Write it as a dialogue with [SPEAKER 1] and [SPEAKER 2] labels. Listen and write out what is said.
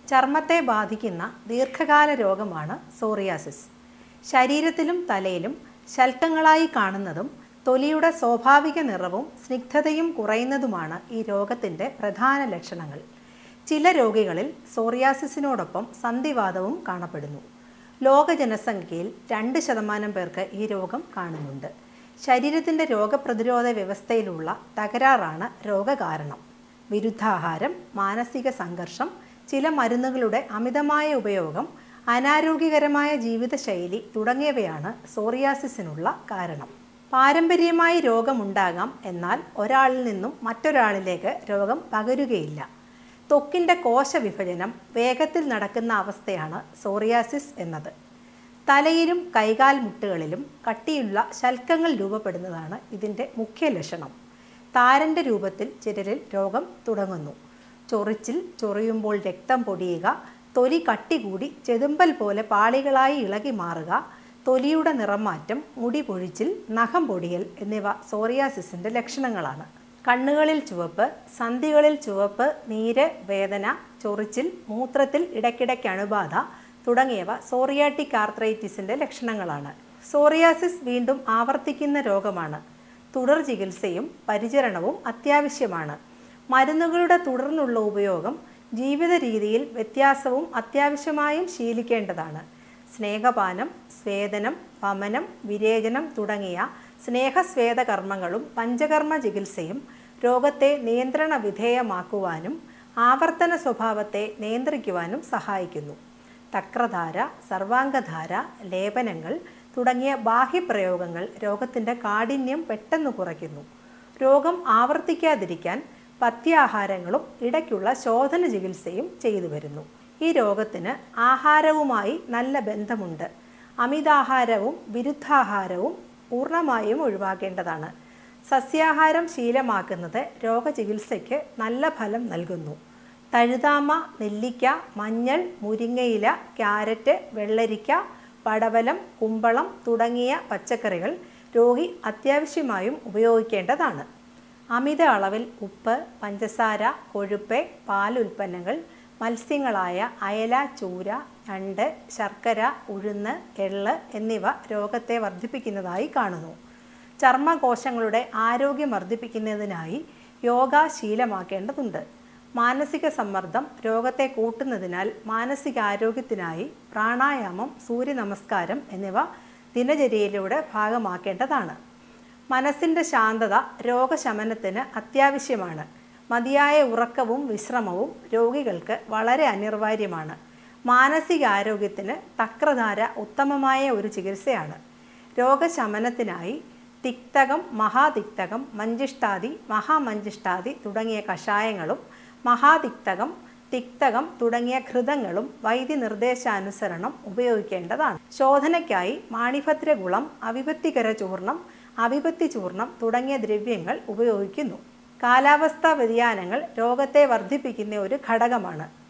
[SPEAKER 1] ചർമ്മത്തെ ബാധിക്കുന്ന ദീർഘകാല രോഗമാണ് സോറിയാസിസ് ശരീരത്തിലും തലയിലും ശൽക്കങ്ങളായി കാണുന്നതും തൊലിയുടെ സ്വാഭാവിക നിറവും സ്നിഗ്ധതയും കുറയുന്നതുമാണ് ഈ രോഗത്തിൻ്റെ പ്രധാന ലക്ഷണങ്ങൾ ചില രോഗികളിൽ സോറിയാസിസിനോടൊപ്പം സന്ധിവാതവും കാണപ്പെടുന്നു ലോക ജനസംഖ്യയിൽ രണ്ട് ശതമാനം പേർക്ക് ഈ രോഗം കാണുന്നുണ്ട് ശരീരത്തിൻ്റെ രോഗപ്രതിരോധ വ്യവസ്ഥയിലുള്ള തകരാറാണ് രോഗകാരണം വിരുദ്ധാഹാരം മാനസിക സംഘർഷം ചില മരുന്നുകളുടെ അമിതമായ ഉപയോഗം അനാരോഗ്യകരമായ ജീവിതശൈലി തുടങ്ങിയവയാണ് സോറിയാസിസിനുള്ള കാരണം പാരമ്പര്യമായി രോഗമുണ്ടാകാം എന്നാൽ ഒരാളിൽ നിന്നും മറ്റൊരാളിലേക്ക് രോഗം പകരുകയില്ല ത്വക്കിൻ്റെ കോശവിഭജനം വേഗത്തിൽ നടക്കുന്ന അവസ്ഥയാണ് സോറിയാസിസ് എന്നത് തലയിലും കൈകാൽ മുട്ടുകളിലും കട്ടിയുള്ള ശൽക്കങ്ങൾ രൂപപ്പെടുന്നതാണ് ഇതിൻ്റെ മുഖ്യ ലക്ഷണം താരൻ്റെ രൂപത്തിൽ ചിലരിൽ രോഗം തുടങ്ങുന്നു ചൊറിച്ചിൽ ചൊറിയുമ്പോൾ രക്തം പൊടിയുക തൊലി കട്ടി കൂടി ചെതുമ്പൽ പോലെ പാളികളായി ഇളകി മാറുക തൊലിയുടെ നിറമാറ്റം മുടി പൊഴിച്ചിൽ നഖം പൊടിയൽ എന്നിവ സോറിയാസിസിൻ്റെ ലക്ഷണങ്ങളാണ് കണ്ണുകളിൽ ചുവപ്പ് സന്ധികളിൽ ചുവപ്പ് നീര് വേദന ചൊറിച്ചിൽ മൂത്രത്തിൽ ഇടയ്ക്കിടയ്ക്ക് അണുബാധ തുടങ്ങിയവ സോറിയാട്ടിക് ആർത്രൈറ്റിസിൻ്റെ ലക്ഷണങ്ങളാണ് സോറിയാസിസ് വീണ്ടും ആവർത്തിക്കുന്ന രോഗമാണ് തുടർ ചികിത്സയും പരിചരണവും അത്യാവശ്യമാണ് മരുന്നുകളുടെ തുടർന്നുള്ള ഉപയോഗം ജീവിത രീതിയിൽ വ്യത്യാസവും അത്യാവശ്യമായും ശീലിക്കേണ്ടതാണ് സ്നേഹപാനം സ്വേദനം വമനം വിരേചനം തുടങ്ങിയ സ്നേഹസ്വേദ കർമ്മങ്ങളും പഞ്ചകർമ്മ ചികിത്സയും രോഗത്തെ നിയന്ത്രണ വിധേയമാക്കുവാനും ആവർത്തന സ്വഭാവത്തെ നിയന്ത്രിക്കുവാനും സഹായിക്കുന്നു തക്രധാര സർവാംഗധാര ലേപനങ്ങൾ തുടങ്ങിയ ബാഹ്യപ്രയോഗങ്ങൾ രോഗത്തിൻ്റെ കാഠിന്യം പെട്ടെന്ന് കുറയ്ക്കുന്നു രോഗം ആവർത്തിക്കാതിരിക്കാൻ പഥ്യാഹാരങ്ങളും ഇടയ്ക്കുള്ള ശോധന ചികിത്സയും ചെയ്തു വരുന്നു ഈ രോഗത്തിന് ആഹാരവുമായി നല്ല ബന്ധമുണ്ട് അമിതാഹാരവും വിരുദ്ധാഹാരവും പൂർണ്ണമായും ഒഴിവാക്കേണ്ടതാണ് സസ്യാഹാരം ശീലമാക്കുന്നത് രോഗചികിത്സയ്ക്ക് നല്ല ഫലം നൽകുന്നു തഴുതാമ നെല്ലിക്ക മഞ്ഞൾ മുരിങ്ങയില ക്യാരറ്റ് വെള്ളരിക്ക പടവലം കുമ്പളം തുടങ്ങിയ പച്ചക്കറികൾ രോഗി അത്യാവശ്യമായും ഉപയോഗിക്കേണ്ടതാണ് അമിത അളവിൽ ഉപ്പ് പഞ്ചസാര കൊഴുപ്പ് പാലുൽപ്പന്നങ്ങൾ മത്സ്യങ്ങളായ അയല ചൂര ഞണ്ട് ശർക്കര ഉഴുന്ന് എള്ള് എന്നിവ രോഗത്തെ വർദ്ധിപ്പിക്കുന്നതായി കാണുന്നു ചർമ്മകോശങ്ങളുടെ ആരോഗ്യം വർദ്ധിപ്പിക്കുന്നതിനായി യോഗ ശീലമാക്കേണ്ടതുണ്ട് മാനസിക സമ്മർദ്ദം രോഗത്തെ കൂട്ടുന്നതിനാൽ മാനസികാരോഗ്യത്തിനായി പ്രാണായാമം സൂര്യ നമസ്കാരം എന്നിവ ദിനചര്യയിലൂടെ ഭാഗമാക്കേണ്ടതാണ് മനസ്സിൻ്റെ ശാന്തത രോഗശമനത്തിന് അത്യാവശ്യമാണ് മതിയായ ഉറക്കവും വിശ്രമവും രോഗികൾക്ക് വളരെ അനിവാര്യമാണ് മാനസികാരോഗ്യത്തിന് തക്രധാര ഉത്തമമായ ഒരു ചികിത്സയാണ് രോഗശമനത്തിനായി തിക്തകം മഹാതിക്തകം മഞ്ചിഷ്ടാദി മഹാമഞ്ചിഷ്ടാദി തുടങ്ങിയ കഷായങ്ങളും മഹാതിക്തകം തിക്തകം തുടങ്ങിയ ഘൃതങ്ങളും വൈദ്യനിർദ്ദേശാനുസരണം ഉപയോഗിക്കേണ്ടതാണ് ശോധനയ്ക്കായി മാണിഭദ്രകുളം അവിപത്തികര ചൂർണം അവിപത്തി ചൂർണം തുടങ്ങിയ ദ്രവ്യങ്ങൾ ഉപയോഗിക്കുന്നു കാലാവസ്ഥാ വ്യതിയാനങ്ങൾ രോഗത്തെ വർദ്ധിപ്പിക്കുന്ന ഒരു ഘടകമാണ്